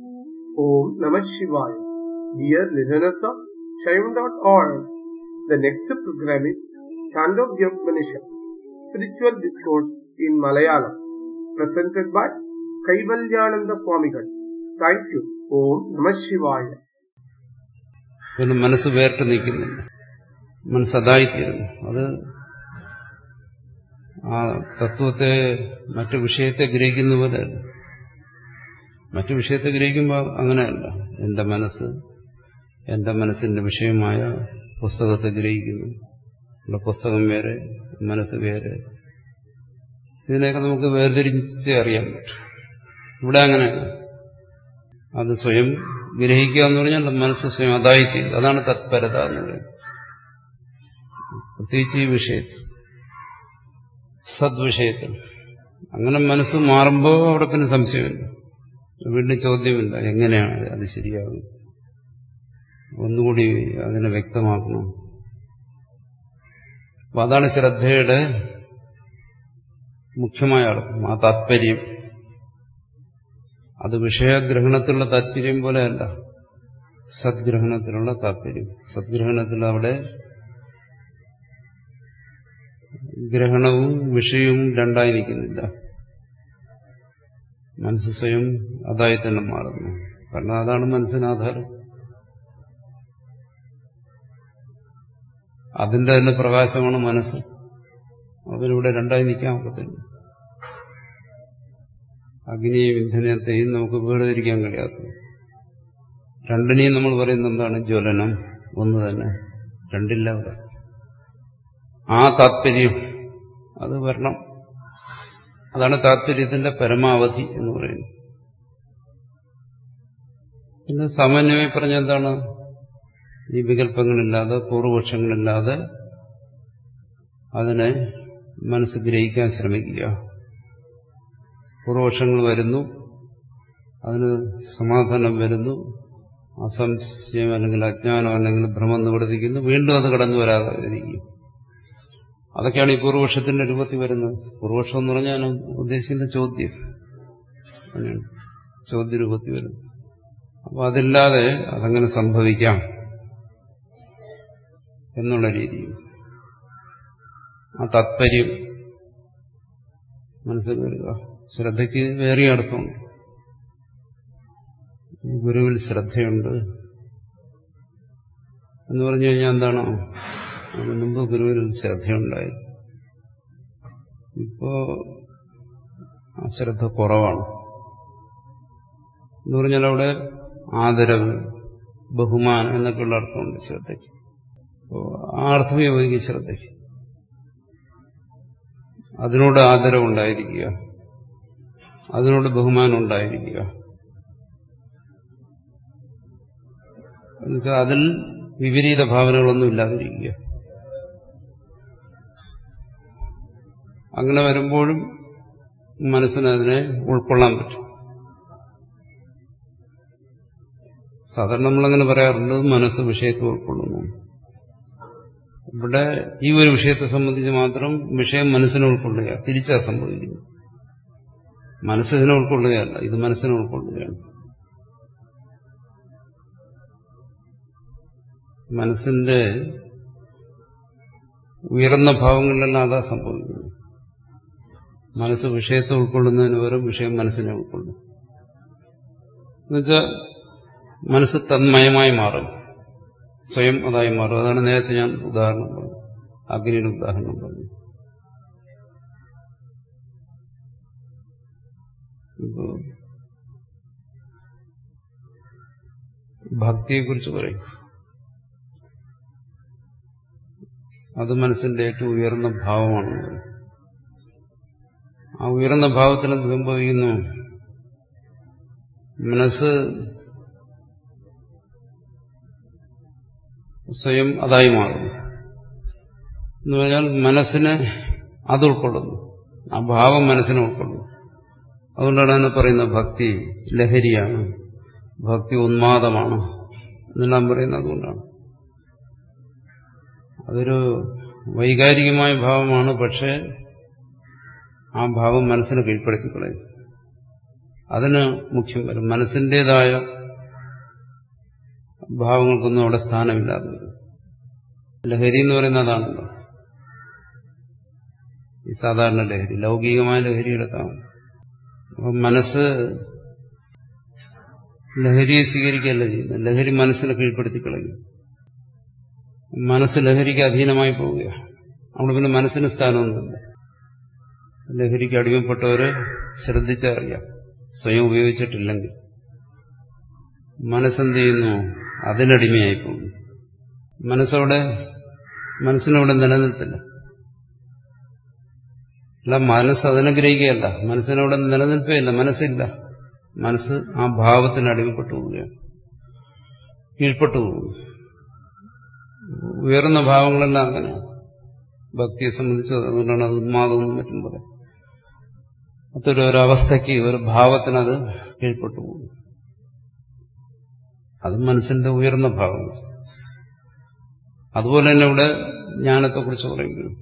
Om Namah Shivaya. Dear listeners of Shaivan.org, the next program is Chandogya Upanishad, Spiritual Discourse in Malayalam, presented by Kaivalyananda Swamigal. Thank you. Om Namah Shivaya. പിന്നെ മനസ്സ് വേറിട്ട് നിൽക്കുന്നില്ല മനസ്സതായിത്തീരുന്നു അത് ആ തത്വത്തെ മറ്റു വിഷയത്തെ ഗ്രഹിക്കുന്ന പോലെയല്ല മറ്റു വിഷയത്തെ ഗ്രഹിക്കുമ്പോൾ അങ്ങനെയല്ല എന്റെ മനസ്സ് എന്റെ മനസ്സിന്റെ വിഷയമായ പുസ്തകത്തെ ഗ്രഹിക്കുന്നു ഇവിടെ പുസ്തകം വേറെ മനസ്സ് വേറെ ഇതിനെയൊക്കെ നമുക്ക് വേർതിരിച്ച് അറിയാൻ പറ്റും ഇവിടെ അങ്ങനെയാണ് അത് സ്വയം ഗ്രഹിക്കുക എന്ന് പറഞ്ഞാൽ മനസ്സ് സ്വയം അതായിത്തീരും അതാണ് തത്പരത എന്ന് പറയുന്നത് പ്രത്യേകിച്ച് ഈ വിഷയത്തിൽ സദ്വിഷയത്തിൽ അങ്ങനെ മനസ്സ് മാറുമ്പോൾ അവിടെ പിന്നെ സംശയമില്ല വീണ്ടും ചോദ്യമില്ല എങ്ങനെയാണ് അത് ശരിയാകും ഒന്നുകൂടി അതിനെ വ്യക്തമാക്കണം അപ്പൊ അതാണ് ശ്രദ്ധയുടെ മുഖ്യമായ അർത്ഥം ആ താത്പര്യം അത് വിഷയഗ്രഹണത്തിലുള്ള താല്പര്യം പോലെയല്ല സദ്ഗ്രഹണത്തിലുള്ള താല്പര്യം സദ്ഗ്രഹണത്തിൽ അവിടെ ഗ്രഹണവും വിഷയവും രണ്ടായി നിൽക്കുന്നില്ല മനസ്സ് സ്വയം അതായി തന്നെ മാറുന്നു കാരണം അതാണ് മനസ്സിന് ആധാരം അതിന്റെ തന്നെ പ്രകാശമാണ് മനസ്സ് അതിലൂടെ രണ്ടായി നിൽക്കാൻ ഒക്കത്തില്ല അഗ്നിയെയും ഇന്ധനത്തെയും നമുക്ക് വേർതിരിക്കാൻ കഴിയാത്തത് രണ്ടിനെയും നമ്മൾ പറയുന്നത് എന്താണ് ജ്വലനം ഒന്ന് തന്നെ രണ്ടില്ല അവിടെ ആ താത്പര്യം അത് വരണം അതാണ് താത്പര്യത്തിന്റെ പരമാവധി എന്ന് പറയുന്നത് പിന്നെ സാമാന്യമായി പറഞ്ഞ എന്താണ് ഈ വികല്പങ്ങളില്ലാതെ പൂർവപക്ഷങ്ങളില്ലാതെ അതിനെ മനസ്സ് ഗ്രഹിക്കാൻ ശ്രമിക്കുക പൂർവപക്ഷങ്ങൾ വരുന്നു അതിന് സമാധാനം വരുന്നു അസംശയം അല്ലെങ്കിൽ അജ്ഞാനം അല്ലെങ്കിൽ ഭ്രമം നിവർത്തിക്കുന്നു വീണ്ടും അത് കടന്നു വരാതിരിക്കും അതൊക്കെയാണ് ഈ പൂർവപക്ഷത്തിന്റെ രൂപത്തിൽ വരുന്നത് പൂർവപക്ഷം എന്ന് പറഞ്ഞാൽ ഞാൻ ഉദ്ദേശിക്കുന്ന ചോദ്യം അങ്ങനെയാണ് ചോദ്യരൂപത്തിൽ വരുന്നത് അപ്പോൾ അതില്ലാതെ അതങ്ങനെ സംഭവിക്കാം എന്നുള്ള രീതിയിൽ ആ താത്പര്യം മനസ്സിൽ വരിക ശ്രദ്ധയ്ക്ക് വേറെ അർത്ഥമുണ്ട് ഗുരുവിൽ ശ്രദ്ധയുണ്ട് എന്ന് പറഞ്ഞു കഴിഞ്ഞാൽ എന്താണോ അതിന് മുമ്പ് ഗുരുവിൽ ശ്രദ്ധയുണ്ടായി ഇപ്പോ ആ ശ്രദ്ധ കുറവാണ് എന്ന് പറഞ്ഞാൽ അവിടെ ആദരവ് ബഹുമാനം എന്നൊക്കെയുള്ള അർത്ഥമുണ്ട് ശ്രദ്ധയ്ക്ക് അപ്പോൾ ആ അർത്ഥം യോഗിക്കും ശ്രദ്ധയ്ക്ക് അതിനോട് ആദരവുണ്ടായിരിക്കുക അതിനോട് ബഹുമാനം ഉണ്ടായിരിക്കുക എന്നുവെച്ചാൽ അതിൽ വിപരീത ഭാവനകളൊന്നും ഇല്ലാതിരിക്കുക അങ്ങനെ വരുമ്പോഴും മനസ്സിന് അതിനെ ഉൾക്കൊള്ളാൻ പറ്റും സാധാരണ നമ്മളങ്ങനെ പറയാറുണ്ട് മനസ്സ് വിഷയത്തെ ഉൾക്കൊള്ളുന്നു ഇവിടെ ഈ ഒരു വിഷയത്തെ സംബന്ധിച്ച് മാത്രം വിഷയം മനസ്സിനെ ഉൾക്കൊള്ളുക തിരിച്ചാ സംഭവിക്കുന്നു മനസ്സിനെ ഉൾക്കൊള്ളുകയല്ല ഇത് മനസ്സിനെ ഉൾക്കൊള്ളുകയാണ് മനസ്സിന്റെ ഉയർന്ന ഭാവങ്ങളിലെല്ലാം അതാ സംഭവിക്കുന്നു മനസ്സ് വിഷയത്തെ ഉൾക്കൊള്ളുന്നതിന് പകരം വിഷയം മനസ്സിനെ ഉൾക്കൊള്ളും എന്നുവെച്ചാൽ മനസ്സ് തന്മയമായി മാറും സ്വയം അതായി മാറും അതാണ് നേരത്തെ ഞാൻ ഉദാഹരണം പറഞ്ഞു അഗ്നിയുടെ ഉദാഹരണം പറഞ്ഞു ഇപ്പോ ഭക്തിയെക്കുറിച്ച് പറയും അത് മനസ്സിന്റെ ഏറ്റവും ഉയർന്ന ഭാവമാണ് ആ ഉയർന്ന ഭാവത്തിൽ എന്ത് സംഭവിക്കുന്നു മനസ്സ് സ്വയം അതായി മാറുന്നു എന്ന് പറഞ്ഞാൽ മനസ്സിനെ അത് ഉൾക്കൊള്ളുന്നു ആ ഭാവം മനസ്സിനെ ഉൾക്കൊള്ളുന്നു അതുകൊണ്ടാണ് അതിനെ പറയുന്നത് ഭക്തി ലഹരിയാണ് ഭക്തി ഉന്മാദമാണ് എന്നെല്ലാം പറയുന്നത് അതുകൊണ്ടാണ് അതൊരു വൈകാരികമായ ഭാവമാണ് പക്ഷേ ആ ഭാവം മനസ്സിനെ കീഴ്പ്പെടുത്തി കളയും അതിന് മുഖ്യം വരും മനസ്സിൻ്റെതായ ഭാവങ്ങൾക്കൊന്നും അവിടെ സ്ഥാനമില്ലാതെ വരും ലഹരി എന്ന് പറയുന്നത് അതാണല്ലോ ഈ സാധാരണ ലഹരി ലൗകികമായ ലഹരി എടുക്കാം അപ്പം മനസ്സ് ലഹരിയെ സ്വീകരിക്കുകയല്ല ചെയ്യുന്നത് ലഹരി മനസ്സിനെ കീഴ്പ്പെടുത്തി കളയും മനസ്സ് ലഹരിക്ക് അധീനമായി പോവുക അവിടെ പിന്നെ മനസ്സിന് സ്ഥാനമൊന്നുമില്ല ലഹരിക്ക് അടിമപ്പെട്ടവരെ ശ്രദ്ധിച്ചറിയാം സ്വയം ഉപയോഗിച്ചിട്ടില്ലെങ്കിൽ മനസ്സെന്ത് ചെയ്യുന്നു അതിനടിമയായി പോകുന്നു മനസ്സവിടെ മനസ്സിനവിടെ നിലനിൽപ്പില്ല അല്ല മനസ്സ് അതിനഗ്രഹിക്കുകയല്ല മനസ്സിനവിടെ നിലനിൽപ്പേ ഇല്ല മനസ്സില്ല മനസ്സ് ആ ഭാവത്തിന് അടിമപ്പെട്ടു പോവുകയാണ് കീഴ്പ്പെട്ടു പോകുന്നു ഉയർന്ന ഭാവങ്ങളെല്ലാം അങ്ങനെ ഭക്തിയെ സംബന്ധിച്ച് അതുകൊണ്ടാണ് അത് ഉന്മാദവും മറ്റും പറയാം അത്തൊരു ഒരവസ്ഥയ്ക്ക് ഒരു ഭാവത്തിനത് കീഴ്പ്പെട്ടു പോകുന്നു അത് മനസ്സിന്റെ ഉയർന്ന ഭാവം അതുപോലെ തന്നെ ഇവിടെ ജ്ഞാനത്തെക്കുറിച്ച് പറയുമ്പോൾ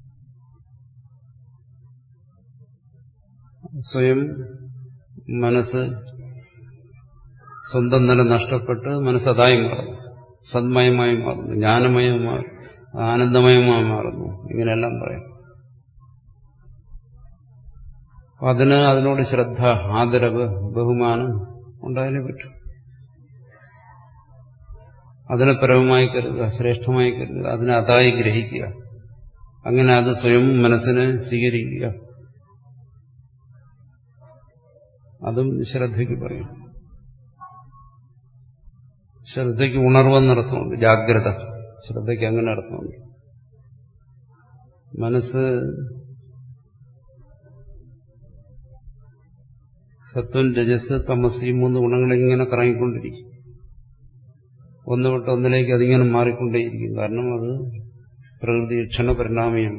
സ്വയം മനസ്സ് സ്വന്തം നില നഷ്ടപ്പെട്ട് മനസ്സതായി മാറുന്നു സന്മയമായി മാറുന്നു ജ്ഞാനമയമായി ആനന്ദമയമായി മാറുന്നു ഇങ്ങനെയെല്ലാം പറയാം അതിന് അതിനോട് ശ്രദ്ധ ആദരവ് ബഹുമാനം ഉണ്ടായാലേ പറ്റും അതിനെ പരമമായി കരുതുക ശ്രേഷ്ഠമായി കരുതുക അതിനെ അതായി ഗ്രഹിക്കുക അങ്ങനെ അത് സ്വയം മനസ്സിനെ സ്വീകരിക്കുക അതും ശ്രദ്ധയ്ക്ക് പറയും ശ്രദ്ധയ്ക്ക് ഉണർവെന്നർത്ഥമുണ്ട് ജാഗ്രത ശ്രദ്ധയ്ക്ക് അങ്ങനെ അർത്ഥമുണ്ട് മനസ്സ് സത്വം രജസ് തമസ് ഈ മൂന്ന് ഗുണങ്ങളിങ്ങനെ കറങ്ങിക്കൊണ്ടിരിക്കും ഒന്ന് വിട്ട് ഒന്നിലേക്ക് അതിങ്ങനെ മാറിക്കൊണ്ടേയിരിക്കും കാരണം അത് പ്രകൃതി ക്ഷണപരിണാമിയാണ്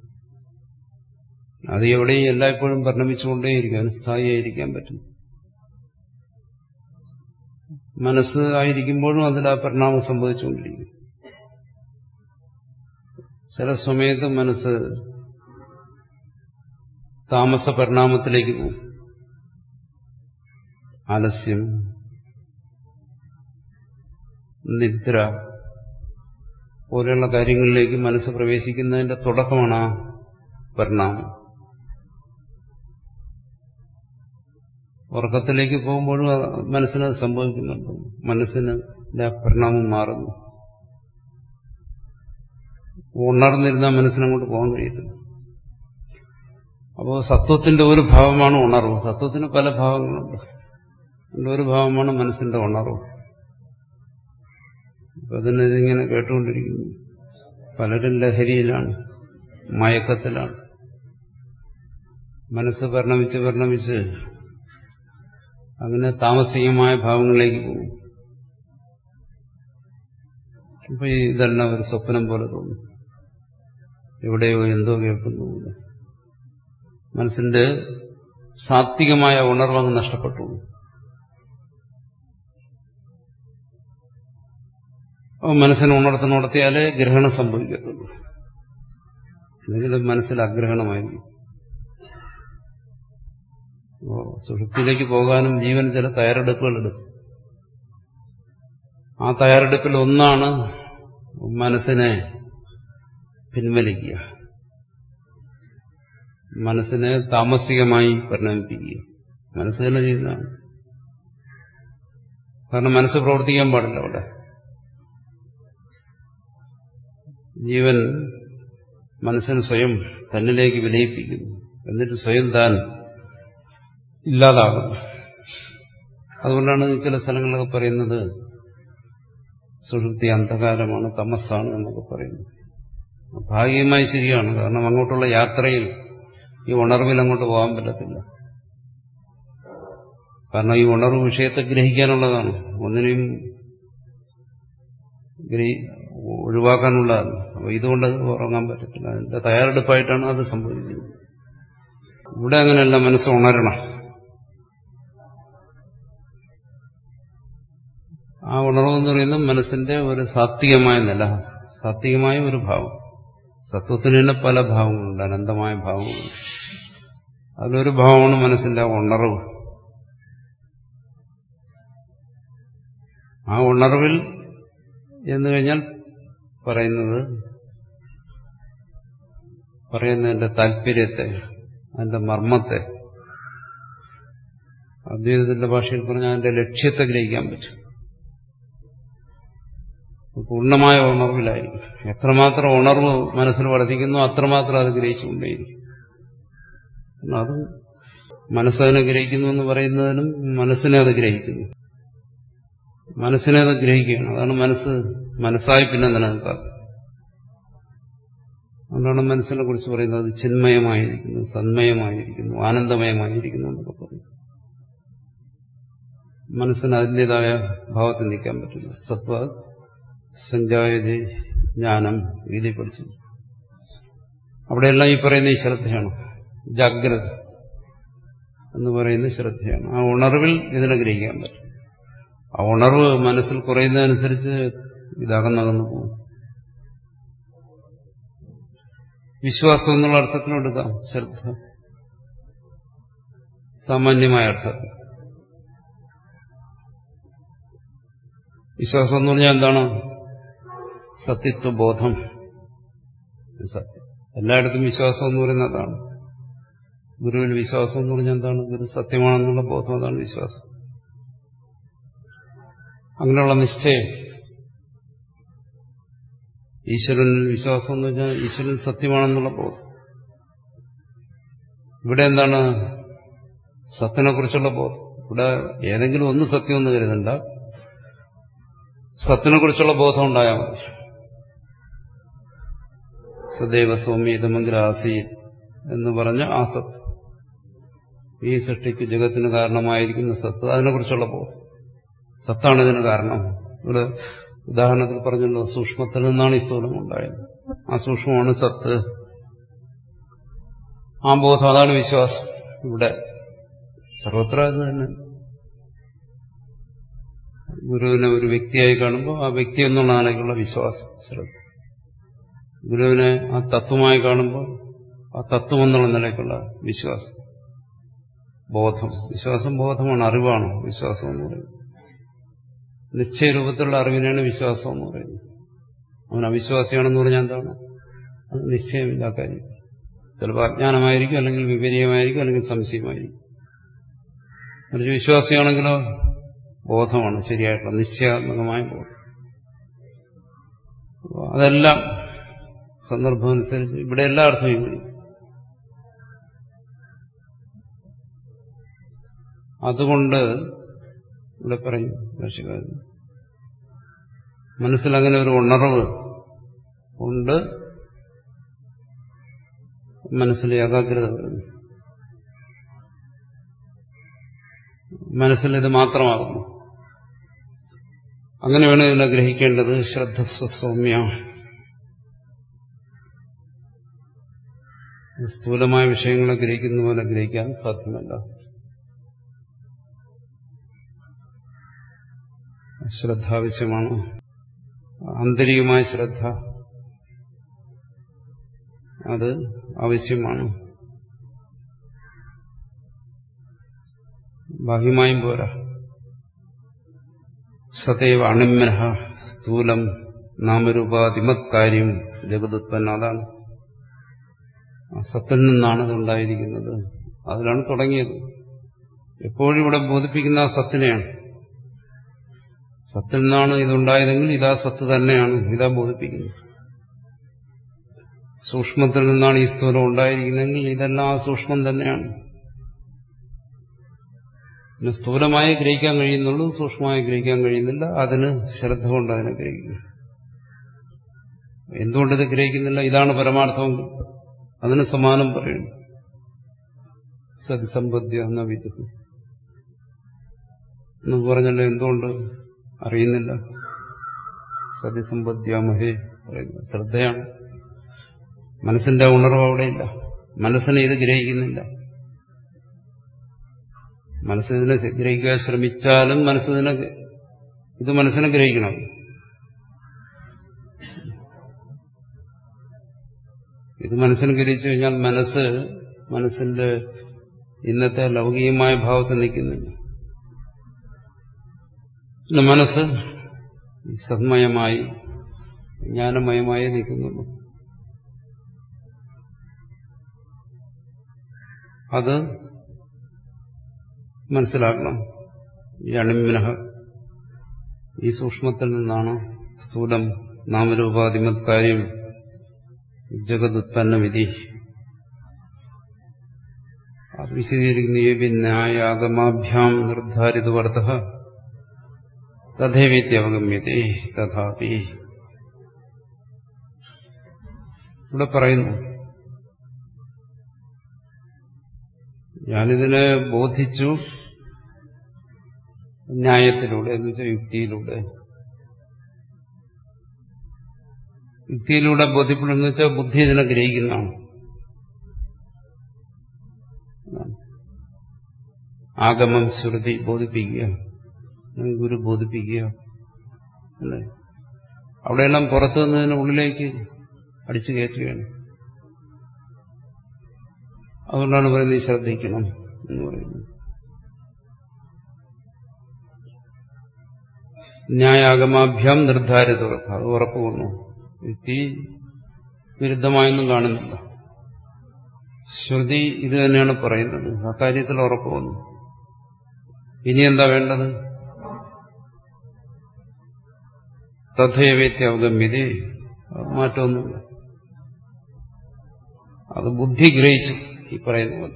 അത് എവിടെയും എല്ലായ്പ്പോഴും പരിണമിച്ചുകൊണ്ടേയിരിക്കും അതിന് സ്ഥായിയായിരിക്കാൻ പറ്റും മനസ്സ് ആയിരിക്കുമ്പോഴും അതിൽ ആ പരിണാമം സംഭവിച്ചുകൊണ്ടിരിക്കും ചില സമയത്ത് മനസ്സ് താമസ പരിണാമത്തിലേക്ക് പോകും ആലസ്യം നിദ്ര പോലെയുള്ള കാര്യങ്ങളിലേക്ക് മനസ്സ് പ്രവേശിക്കുന്നതിന്റെ തുടക്കമാണ് ആ പരിണാമം ഉറക്കത്തിലേക്ക് പോകുമ്പോഴും മനസ്സിന് സംഭവിക്കുന്നുണ്ട് മനസ്സിന് പരിണാമം മാറുന്നു ഉണർന്നിരുന്നാൽ മനസ്സിനങ്ങോട്ട് പോകാൻ കഴിയത്തില്ല അപ്പോൾ സത്വത്തിന്റെ ഒരു ഭാവമാണ് ഉണർവ് സത്വത്തിന് പല ഭാവങ്ങളുണ്ട് അതിന്റെ ഒരു ഭാവമാണ് മനസ്സിന്റെ ഉണർവ് അപ്പൊ അതിന് ഇതിങ്ങനെ കേട്ടുകൊണ്ടിരിക്കുന്നു പലരും ലഹരിയിലാണ് മയക്കത്തിലാണ് മനസ്സ് പരിണമിച്ച് പരിണമിച്ച് അങ്ങനെ താമസികമായ ഭാവങ്ങളിലേക്ക് പോകും അപ്പൊ ഇതെല്ലാം ഒരു സ്വപ്നം പോലെ തോന്നും എവിടെയോ എന്തോ കേൾക്കുന്നു മനസ്സിന്റെ സാത്വികമായ ഉണർവങ്ങ് നഷ്ടപ്പെട്ടു മനസ്സിനെ ഉണർത്തുന്നുണർത്തിയാലേ ഗ്രഹണം സംഭവിക്കത്തുള്ളൂ അല്ലെങ്കിൽ മനസ്സിൽ അഗ്രഹണമായിരിക്കും സുഷുപ്തിയിലേക്ക് പോകാനും ജീവൻ ചില തയ്യാറെടുപ്പുകൾ എടുക്കും ആ തയ്യാറെടുപ്പിൽ ഒന്നാണ് മനസ്സിനെ പിൻവലിക്കുക മനസ്സിനെ താമസികമായി പരിണമിപ്പിക്കുക മനസ്സ് തന്നെ ചെയ്യുന്നതാണ് കാരണം മനസ്സ് പ്രവർത്തിക്കാൻ പാടില്ല അവിടെ ജീവൻ മനസ്സിന് സ്വയം തന്നിലേക്ക് വിലയിപ്പിക്കുന്നു എന്നിട്ട് സ്വയം താൻ ഇല്ലാതാകുന്നു അതുകൊണ്ടാണ് ചില സ്ഥലങ്ങളൊക്കെ പറയുന്നത് സുഷുപ്തി അന്ധകാരമാണ് തമസ്സാണ് എന്നൊക്കെ പറയുന്നു ഭാഗികമായി ശരിയാണ് കാരണം അങ്ങോട്ടുള്ള യാത്രയിൽ ഈ ഉണർവിൽ അങ്ങോട്ട് പോകാൻ പറ്റത്തില്ല കാരണം ഈ ഉണർവ് വിഷയത്തെ ഗ്രഹിക്കാനുള്ളതാണ് ഒന്നിനെയും ഒഴിവാക്കാനുള്ളതാണ് അപ്പൊ ഇതുകൊണ്ട് ഉറങ്ങാൻ പറ്റത്തില്ല അതിന്റെ തയ്യാറെടുപ്പായിട്ടാണ് അത് സംഭവിക്കുന്നത് ഇവിടെ അങ്ങനെയല്ല മനസ്സ് ഉണരണം ആ ഉണർവെന്ന് പറയുന്നത് മനസ്സിന്റെ ഒരു സാത്വികമായ നില സാത്വികമായ ഒരു ഭാവം സത്വത്തിന് തന്നെ പല ഭാവങ്ങളുണ്ട് അനന്തമായ ഭാവങ്ങളുണ്ട് അതിലൊരു ഭാവമാണ് മനസ്സിന്റെ ഉണർവ് ആ ഉണർവിൽ എന്ന് കഴിഞ്ഞാൽ പറയുന്നത് പറയുന്നതിന്റെ താല്പര്യത്തെ അതിന്റെ മർമ്മത്തെ അദ്വൈതത്തിന്റെ ഭാഷയിൽ പറഞ്ഞാൽ അതിന്റെ ലക്ഷ്യത്തെ ഗ്രഹിക്കാൻ പറ്റും പൂർണ്ണമായ ഉണർവിലായിരിക്കും എത്രമാത്രം ഉണർവ് മനസ്സിൽ വർദ്ധിക്കുന്നു അത്രമാത്രം അത് ഗ്രഹിച്ചുകൊണ്ടേയിരിക്കും അത് മനസ്സതിനെ ഗ്രഹിക്കുന്നു എന്ന് പറയുന്നതിനും മനസ്സിനെ അത് ഗ്രഹിക്കുന്നു മനസ്സിനെ അത് ഗ്രഹിക്കുകയാണ് അതാണ് മനസ്സ് മനസ്സായി പിന്നെ നിലനിൽക്കാത്തത് അതുകൊണ്ടാണ് മനസ്സിനെ കുറിച്ച് പറയുന്നത് ചിന്മയമായിരിക്കുന്നു സന്മയമായിരിക്കുന്നു ആനന്ദമയമായിരിക്കുന്നു എന്നൊക്കെ പറയും മനസ്സിന് അതിൻ്റെതായ ഭാവത്തിൽ നിൽക്കാൻ പറ്റില്ല സത്വ സഞ്ജായതി ജ്ഞാനം ഗീതി പഠിച്ചു അവിടെയെല്ലാം ഈ പറയുന്ന ഈ ശ്രദ്ധയാണ് ജാഗ്രത എന്ന് പറയുന്ന ശ്രദ്ധയാണ് ആ ഉണർവിൽ ഇതിനെ ഗ്രഹിക്കാൻ പറ്റും ആ ഉണർവ് മനസ്സിൽ കുറയുന്നതനുസരിച്ച് ഇതകന്നകന്നു പോകും വിശ്വാസം എന്നുള്ള അർത്ഥത്തിനെടുക്കാം ശ്രദ്ധ സാമാന്യമായ അർത്ഥത്തിൽ വിശ്വാസം എന്ന് പറഞ്ഞാൽ എന്താണ് സത്യത്വബോധം സത്യം എല്ലായിടത്തും വിശ്വാസം എന്ന് പറയുന്നത് അതാണ് ഗുരുവിൽ വിശ്വാസം എന്ന് പറഞ്ഞാൽ എന്താണ് ഗുരു സത്യമാണെന്നുള്ള ബോധം അതാണ് വിശ്വാസം അങ്ങനെയുള്ള നിശ്ചയം ഈശ്വരനിൽ വിശ്വാസം എന്ന് വെച്ചാൽ ഈശ്വരൻ സത്യമാണെന്നുള്ള ബോധം ഇവിടെ എന്താണ് സത്തിനെ കുറിച്ചുള്ള ബോധം ഇവിടെ ഏതെങ്കിലും ഒന്ന് സത്യം എന്ന് കരുതണ്ട സത്തിനെ കുറിച്ചുള്ള ബോധം ഉണ്ടായാൽ മതി സദൈവ സൗമ്യതമംഗ്രാസി എന്ന് പറഞ്ഞ ആ സത്ത് ഈ സൃഷ്ടിക്ക് ജഗത്തിന് കാരണമായിരിക്കുന്ന സത്ത് അതിനെക്കുറിച്ചുള്ള ബോധം സത്താണ് ഇതിന് കാരണം ഇവിടെ ഉദാഹരണത്തിൽ പറഞ്ഞല്ലോ സൂക്ഷ്മത്തിൽ നിന്നാണ് ഈ സ്ഥൂലം ഉണ്ടായത് ആ സൂക്ഷ്മമാണ് സത്ത് ആ ബോധം അതാണ് വിശ്വാസം ഇവിടെ സർവത്ര അത് തന്നെ ഗുരുവിനെ ഒരു വ്യക്തിയായി കാണുമ്പോൾ ആ വ്യക്തി എന്നുള്ള നിലയ്ക്കുള്ള വിശ്വാസം ശ്രദ്ധ ഗുരുവിനെ ആ തത്വമായി കാണുമ്പോൾ ആ തത്വം എന്നുള്ള നിലയ്ക്കുള്ള വിശ്വാസം ബോധം വിശ്വാസം ബോധമാണ് അറിവാണ് വിശ്വാസം എന്ന് പറയുന്നത് നിശ്ചയരൂപത്തിലുള്ള അറിവിനാണ് വിശ്വാസം എന്ന് പറയുന്നത് അവൻ അവിശ്വാസിയാണെന്ന് പറഞ്ഞാൽ എന്താണ് അത് നിശ്ചയമില്ല കാര്യം ചിലപ്പോൾ അജ്ഞാനമായിരിക്കും അല്ലെങ്കിൽ വിപരീയമായിരിക്കും അല്ലെങ്കിൽ സംശയമായിരിക്കും മറിച്ച് വിശ്വാസിയാണെങ്കിലോ ബോധമാണ് ശരിയായിട്ടുള്ള നിശ്ചയാത്മകമായ ബോധം അതെല്ലാം സന്ദർഭമനുസരിച്ച് ഇവിടെ എല്ലാ അർത്ഥവും കൂടി അതുകൊണ്ട് ഇവിടെ പറയും ഭാഷകാരൻ മനസ്സിൽ അങ്ങനെ ഒരു ഉണർവ് ഉണ്ട് മനസ്സിൽ ഏകാഗ്രത വരുന്നു മനസ്സിൽ ഇത് മാത്രമാകുന്നു അങ്ങനെ വേണം ഇതിനെ ഗ്രഹിക്കേണ്ടത് ശ്രദ്ധസ്വ സൗമ്യ സ്ഥൂലമായ വിഷയങ്ങളെ ഗ്രഹിക്കുന്ന പോലെ ഗ്രഹിക്കാൻ സാധ്യമല്ല ശ്രദ്ധ ആവശ്യമാണ് ആന്തരികമായ ശ്രദ്ധ അത് ആവശ്യമാണ് ബാഹ്യമായും പോരാ സതൈവ അണിമനഃ സ്ഥൂലം നാമരൂപാതിമത് കാര്യം ജഗതുത്പന്ന അതാണ് സത്തിൽ നിന്നാണ് ഇത് ഉണ്ടായിരിക്കുന്നത് അതിലാണ് തുടങ്ങിയത് എപ്പോഴും ഇവിടെ ബോധിപ്പിക്കുന്ന ആ സത്തിനെയാണ് സത്തിൽ നിന്നാണ് ഇതുണ്ടായതെങ്കിൽ ഇതാ സത്ത് തന്നെയാണ് ഇതാ ബോധിപ്പിക്കുന്നത് സൂക്ഷ്മത്തിൽ നിന്നാണ് ഈ സ്ഥൂലം ഉണ്ടായിരിക്കുന്നതെങ്കിൽ ഇതെല്ലാം ആ സൂക്ഷ്മം തന്നെയാണ് പിന്നെ സ്ഥൂലമായി ഗ്രഹിക്കാൻ കഴിയുന്നുള്ളൂ സൂക്ഷ്മമായി ഗ്രഹിക്കാൻ കഴിയുന്നില്ല അതിന് ശ്രദ്ധ കൊണ്ട് അതിനെ ഗ്രഹിക്കുന്നു എന്തുകൊണ്ട് ഇത് ഗ്രഹിക്കുന്നില്ല ഇതാണ് പരമാർത്ഥം അതിന് സമാനം പറയുന്നു സതിസമ്പദ്യ എന്ന വിധു എന്ന് പറഞ്ഞല്ലോ എന്തുകൊണ്ട് അറിയുന്നില്ല സതിസമ്പദ്യാമഹേ പറയുന്നു ശ്രദ്ധയാണ് മനസ്സിന്റെ ഉണർവ് അവിടെയില്ല മനസ്സിനെ ഇത് ഗ്രഹിക്കുന്നില്ല മനസ്സിനെ ഗ്രഹിക്കാൻ ശ്രമിച്ചാലും മനസ്സിനെ ഇത് മനസ്സിനെ ഗ്രഹിക്കണം ഇത് മനസ്സിന് ഗ്രഹിച്ചു കഴിഞ്ഞാൽ മനസ്സ് മനസ്സിന്റെ ഇന്നത്തെ ലൗകികമായ ഭാവത്തിൽ നിൽക്കുന്നില്ല പിന്നെ മനസ്സ് സന്മയമായി ജ്ഞാനമയമായി നിൽക്കുന്നുള്ളൂ അത് മനസ്സിലാക്കണം ഈ അണിമിനഹ ഈ സൂക്ഷ്മത്തിൽ നിന്നാണ് സ്ഥൂലം നാമരൂപാധിമത് കാര്യം ജഗതുത്പന്നവിധി അത് വിശദീകരിക്കുന്ന ഏ ന്യായാഗമാഭ്യാം നിർദ്ധാരിതവർത്ത തഥേവീത്യവഗമ്യത്തെ തഥാപി ഇവിടെ പറയുന്നു ഞാനിതിനെ ബോധിച്ചു ന്യായത്തിലൂടെ എന്ന് വെച്ചാൽ യുക്തിയിലൂടെ യുക്തിയിലൂടെ ബോധ്യപ്പെടുന്ന വെച്ചാൽ ബുദ്ധി ഇതിനെ ഗ്രഹിക്കുന്നതാണ് ആഗമം ശ്രുതി ബോധിപ്പിക്കുക ഗുരു ബോധിപ്പിക്കുക അല്ലേ അവിടെയെല്ലാം പുറത്തു നിന്നതിന് ഉള്ളിലേക്ക് അടിച്ചു കയറ്റുകയാണ് അതുകൊണ്ടാണ് പറയുന്നത് ശ്രദ്ധിക്കണം എന്ന് പറയുന്നത് ന്യായാഗമാഭ്യാം നിർദ്ധാരിത അത് ഉറപ്പ് വന്നു യുക്തി വിരുദ്ധമായൊന്നും കാണുന്നില്ല ശ്രുതി ഇത് തന്നെയാണ് പറയുന്നത് അക്കാര്യത്തിൽ ഉറപ്പ് വന്നു ഇനി എന്താ വേണ്ടത് തഥേവേത്തി അവഗമ്യതേ മാറ്റമൊന്നുമില്ല അത് ബുദ്ധി ഗ്രഹിച്ചു ഈ പറയുന്ന പോലെ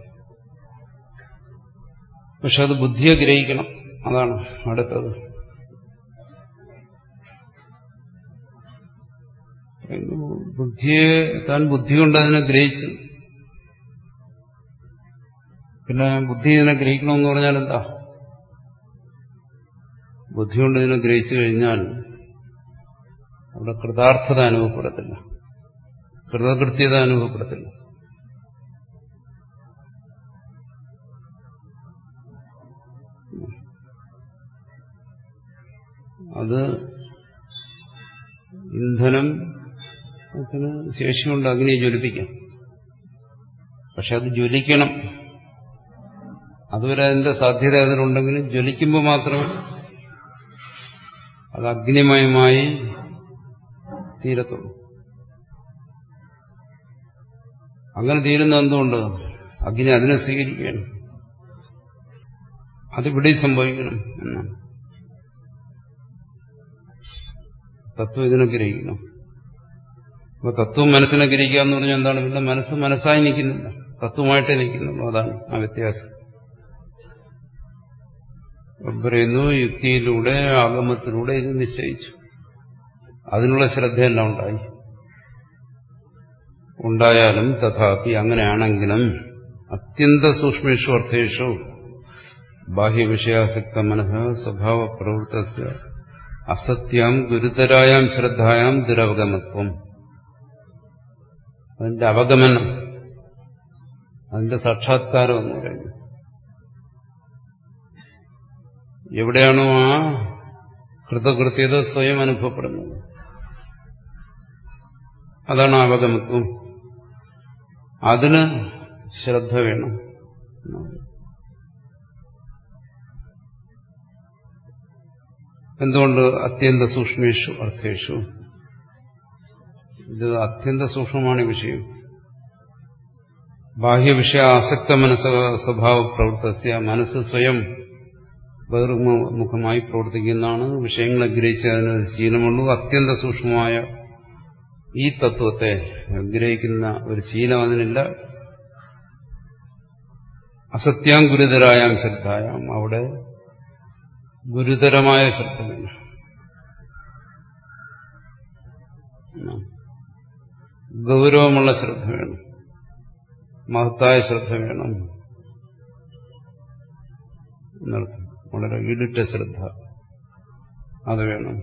പക്ഷെ അത് ബുദ്ധിയെ ഗ്രഹിക്കണം അതാണ് അടുത്തത് ബുദ്ധിയെ താൻ ബുദ്ധി കൊണ്ട് അതിനെ ഗ്രഹിച്ചു പിന്നെ ബുദ്ധി ഇതിനെ ഗ്രഹിക്കണമെന്ന് പറഞ്ഞാൽ എന്താ ബുദ്ധി കൊണ്ട് ഇതിനെ ഗ്രഹിച്ചു കഴിഞ്ഞാൽ അവിടെ കൃതാർത്ഥത അനുഭവപ്പെടത്തില്ല കൃതകൃത്യത അനുഭവപ്പെടത്തില്ല അത് ഇന്ധനം അതിന് ശേഷിയുണ്ട് അഗ്നിയെ ജ്വലിപ്പിക്കാം പക്ഷെ അത് ജ്വലിക്കണം അതുവരെ അതിന്റെ സാധ്യത അതിനുണ്ടെങ്കിലും ജ്വലിക്കുമ്പോൾ മാത്രമേ അത് അഗ്നിമയമായി തീരത്തുള്ളൂ അങ്ങനെ തീരുന്ന എന്തുകൊണ്ട് അഗ്നി അതിനെ സ്വീകരിക്കുകയാണ് അതിവിടെ സംഭവിക്കണം എന്നാണ് തത്വം ഇതിനെ ഗ്രഹിക്കണം അപ്പൊ തത്വം മനസ്സിനെ ഗ്രഹിക്കുക എന്ന് പറഞ്ഞാൽ എന്താണ് ഇവിടെ മനസ്സ് മനസ്സായി നിൽക്കുന്നില്ല തത്വമായിട്ടേ നിൽക്കുന്നുള്ളൂ അതാണ് ആ വ്യത്യാസം പറയുന്നു യുക്തിയിലൂടെ ആഗമത്തിലൂടെ ഇത് നിശ്ചയിച്ചു അതിനുള്ള ശ്രദ്ധയെല്ലാം ഉണ്ടായി ഉണ്ടായാലും തഥാപി അങ്ങനെയാണെങ്കിലും അത്യന്ത സൂക്ഷ്മേഷു അർത്ഥേഷു ബാഹ്യവിഷയാസക്ത മനഃ സ്വഭാവ പ്രവൃത്ത അസത്യം ഗുരുതരായാം ശ്രദ്ധായാം ദുരവഗമത്വം അതിന്റെ അവഗമനം അതിന്റെ സാക്ഷാത്കാരം എന്ന് പറയുന്നത് എവിടെയാണോ ആ കൃതകൃത്യത സ്വയം അനുഭവപ്പെടുന്നത് അതാണ് അവഗമത്വം അതിന് ശ്രദ്ധ വേണം എന്തുകൊണ്ട് അത്യന്ത സൂക്ഷ്മേഷു അർത്ഥേഷു ഇത് അത്യന്ത സൂക്ഷ്മമാണ് ഈ വിഷയം ബാഹ്യവിഷയ ആസക്ത മനസ്സ സ്വഭാവ പ്രവൃത്തസ്യ മനസ്സ് സ്വയം ബഹിർമുഖമായി പ്രവർത്തിക്കുന്നതാണ് വിഷയങ്ങളെ ഗ്രഹിച്ച് അതിന് ശീലമുള്ളൂ അത്യന്ത സൂക്ഷ്മമായ ഈ തത്വത്തെ ഗ്രഹിക്കുന്ന ഒരു ശീലം അതിനില്ല അസത്യാം ഗുരുതരായാം ശ്രദ്ധായാം അവിടെ ഗുരുതരമായ ശ്രദ്ധ വേണം ഗൗരവമുള്ള ശ്രദ്ധ വേണം മഹത്തായ ശ്രദ്ധ വേണം എന്നർത്ഥം വളരെ ഈടിട്ട ശ്രദ്ധ അത് വേണം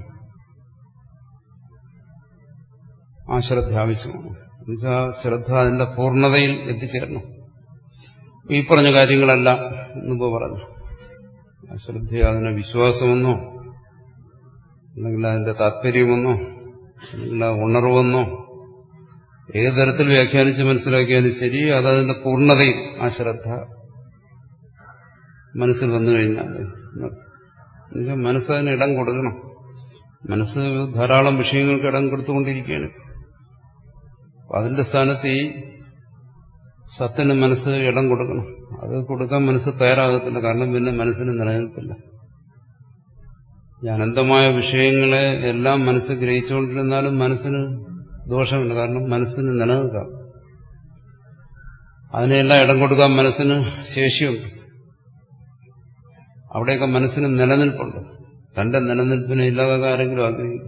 ആ ശ്രദ്ധ ആവശ്യമാണ് എന്നുവെച്ചാൽ ശ്രദ്ധ അതിന്റെ പൂർണ്ണതയിൽ എത്തിച്ചേരണം ഈ പറഞ്ഞ കാര്യങ്ങളെല്ലാം മുമ്പ് പറഞ്ഞു ആ ശ്രദ്ധ അതിനെ വിശ്വാസമെന്നോ അല്ലെങ്കിൽ അതിന്റെ താല്പര്യമെന്നോ അല്ലെങ്കിൽ ആ ഉണർവെന്നോ ഏത് തരത്തിൽ വ്യാഖ്യാനിച്ച് മനസ്സിലാക്കിയാലും ശരി അതതിന്റെ പൂർണ്ണതയിൽ ആ ശ്രദ്ധ മനസ്സിൽ വന്നു കഴിഞ്ഞാൽ എന്നുവെച്ചാൽ മനസ്സതിന് ഇടം കൊടുക്കണം മനസ്സ് ധാരാളം വിഷയങ്ങൾക്ക് ഇടം കൊടുത്തുകൊണ്ടിരിക്കുകയാണ് അപ്പൊ അതിന്റെ സ്ഥാനത്ത് ഈ സത്തിന് മനസ്സ് ഇടം കൊടുക്കണം അത് കൊടുക്കാൻ മനസ്സ് തയ്യാറാകത്തില്ല കാരണം പിന്നെ മനസ്സിന് നിലനിൽപ്പില്ല ഈ അനന്തമായ വിഷയങ്ങളെ എല്ലാം മനസ്സ് ഗ്രഹിച്ചുകൊണ്ടിരുന്നാലും മനസ്സിന് ദോഷമുണ്ട് കാരണം മനസ്സിന് നിലനിൽക്കാം അതിനെല്ലാം ഇടം കൊടുക്കാൻ മനസ്സിന് ശേഷിയുണ്ട് അവിടെയൊക്കെ മനസ്സിന് നിലനിൽപ്പുണ്ട് തന്റെ നിലനിൽപ്പിനെ ഇല്ലാതാക്കാൻ ആരെങ്കിലും ആഗ്രഹിക്കും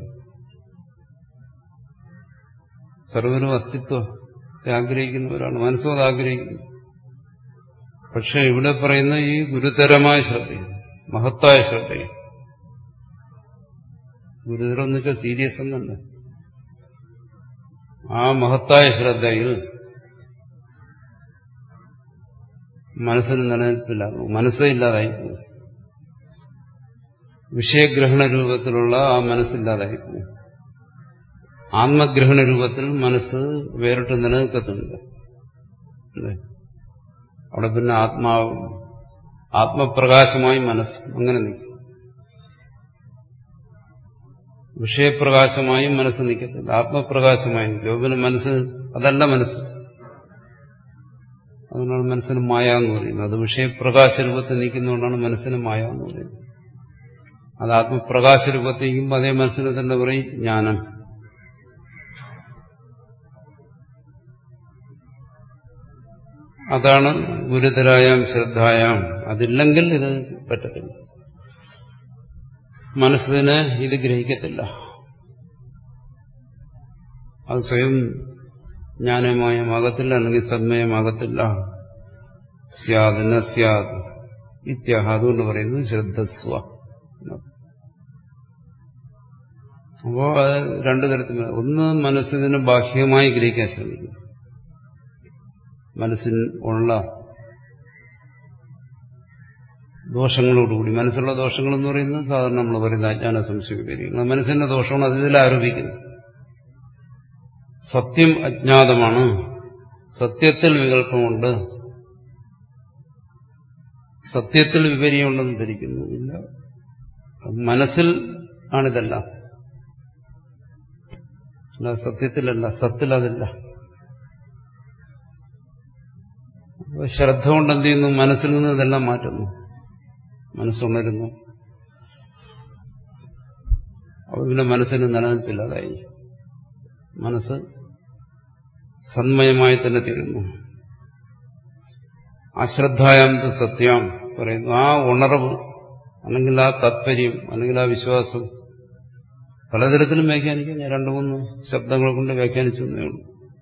സർവരും അസ്തിത്വത്തെ ആഗ്രഹിക്കുന്നവരാണ് മനസ്സും അത് ആഗ്രഹിക്കുന്നു പക്ഷെ ഇവിടെ പറയുന്ന ഈ ഗുരുതരമായ ശ്രദ്ധയും മഹത്തായ ശ്രദ്ധയും ഗുരുതരം എന്ന് വെച്ചാൽ സീരിയസ് എന്നല്ല ആ മഹത്തായ ശ്രദ്ധയിൽ മനസ്സിന് നിലനിൽപ്പില്ലാകും മനസ്സേ ഇല്ലാതായിപ്പോകും വിഷയഗ്രഹണ രൂപത്തിലുള്ള ആ മനസ്സില്ലാതായിപ്പോകും ആത്മഗ്രഹണ രൂപത്തിൽ മനസ്സ് വേറിട്ട് നിലനിൽക്കത്തുന്നില്ല അല്ലേ? അവിടെ പിന്നെ ആത്മാവ് ആത്മപ്രകാശമായി മനസ്സ് അങ്ങനെ നിൽക്കും വിഷയപ്രകാശമായും മനസ്സ് നിൽക്കത്തില്ല ആത്മപ്രകാശമായി നിൽക്കും പിന്നെ മനസ്സ് അതല്ല മനസ്സ് അതുകൊണ്ടാണ് മനസ്സിന് മായ എന്ന് പറയുന്നത് അത് വിഷയപ്രകാശ രൂപത്തിൽ നിൽക്കുന്നതുകൊണ്ടാണ് മനസ്സിന് മായ എന്ന് പറയുന്നത് അത് ആത്മപ്രകാശ രൂപത്തിൽ നിൽക്കുമ്പോൾ അതേ മനസ്സിനെ തന്നെ പറയും ജ്ഞാനം അതാണ് ഗുരുതരായാം ശ്രദ്ധായാം അതില്ലെങ്കിൽ ഇത് പറ്റത്തില്ല മനസ്സിന് ഇത് ഗ്രഹിക്കത്തില്ല അത് സ്വയം ജ്ഞാനമയമാകത്തില്ല അല്ലെങ്കിൽ സന്മയമാകത്തില്ല സ്യാദ് ന സ്യാദ് ഇത്യാഹ അതുകൊണ്ട് പറയുന്നത് ശ്രദ്ധസ്വ അപ്പോ അത് രണ്ടു തരത്തിൽ ഒന്ന് മനസ്സിന് ബാഹ്യമായി ഗ്രഹിക്കാൻ ശ്രമിക്കും മനസ്സിൽ ഉള്ള ദോഷങ്ങളോടുകൂടി മനസ്സുള്ള ദോഷങ്ങൾ എന്ന് പറയുന്നത് സാധാരണ നമ്മൾ പറയുന്ന അജ്ഞാന സംശയ വിപരീതങ്ങൾ മനസ്സിന്റെ ദോഷമാണ് അത് ഇതിൽ ആരോപിക്കുന്നത് സത്യം അജ്ഞാതമാണ് സത്യത്തിൽ വികല്പമുണ്ട് സത്യത്തിൽ വിപരീയമുണ്ടെന്ന് ധരിക്കുന്നു ഇല്ല മനസ്സിൽ ആണിതെല്ലാം അല്ല സത്യത്തിലല്ല സത്തിൽ അതില്ല അപ്പൊ ശ്രദ്ധ കൊണ്ട് എന്ത് ചെയ്യുന്നു മനസ്സിൽ നിന്ന് ഇതെല്ലാം മാറ്റുന്നു മനസ്സുണരുന്നു അപ്പൊ പിന്നെ മനസ്സിന് നിലനിൽപ്പില്ലാതായി മനസ്സ് സന്മയമായി തന്നെ തീരുന്നു അശ്രദ്ധായാം സത്യം പറയുന്നു ആ ഉണർവ് അല്ലെങ്കിൽ ആ താത്പര്യം അല്ലെങ്കിൽ ആ വിശ്വാസം പലതരത്തിലും വ്യാഖ്യാനിക്കാം ഞാൻ രണ്ടു മൂന്ന് ശബ്ദങ്ങൾ കൊണ്ട് വ്യാഖ്യാനിച്ചതേ ഉള്ളൂ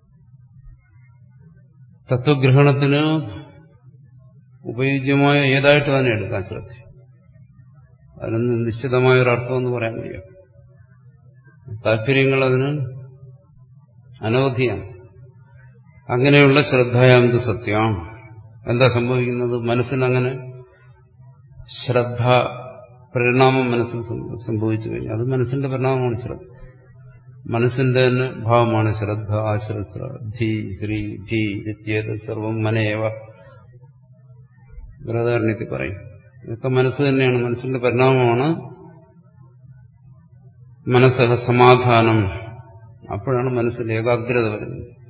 തത്വഗ്രഹണത്തിന് ഉപയോജ്യമായ ഏതായിട്ട് തന്നെ എടുക്കാൻ ശ്രദ്ധ അതിനൊന്നും നിശ്ചിതമായ ഒരു അർത്ഥമെന്ന് പറയാൻ വയ്യ താല്പര്യങ്ങൾ അതിന് അനവധിയാണ് അങ്ങനെയുള്ള ശ്രദ്ധയാന്ത് സത്യം എന്താ സംഭവിക്കുന്നത് മനസ്സിനങ്ങനെ ശ്രദ്ധ പരിണാമം മനസ്സിൽ സംഭവിച്ചു കഴിഞ്ഞു അത് മനസ്സിന്റെ പരിണാമമാണ് ശ്രദ്ധ മനസ്സിന്റെ തന്നെ ഭാവമാണ് ശ്രദ്ധ ആശ്രദ്ധ ധീ ഹ്രീ ധീ ഇത്യേത് സർവം മനേവ ബൃഹദാരണ്യത്തിൽ പറയും ഇതൊക്കെ മനസ്സ് തന്നെയാണ് മനസ്സിന്റെ പരിണാമമാണ് മനസ്സഹ സമാധാനം അപ്പോഴാണ് മനസ്സിൽ ഏകാഗ്രത വരുന്നത്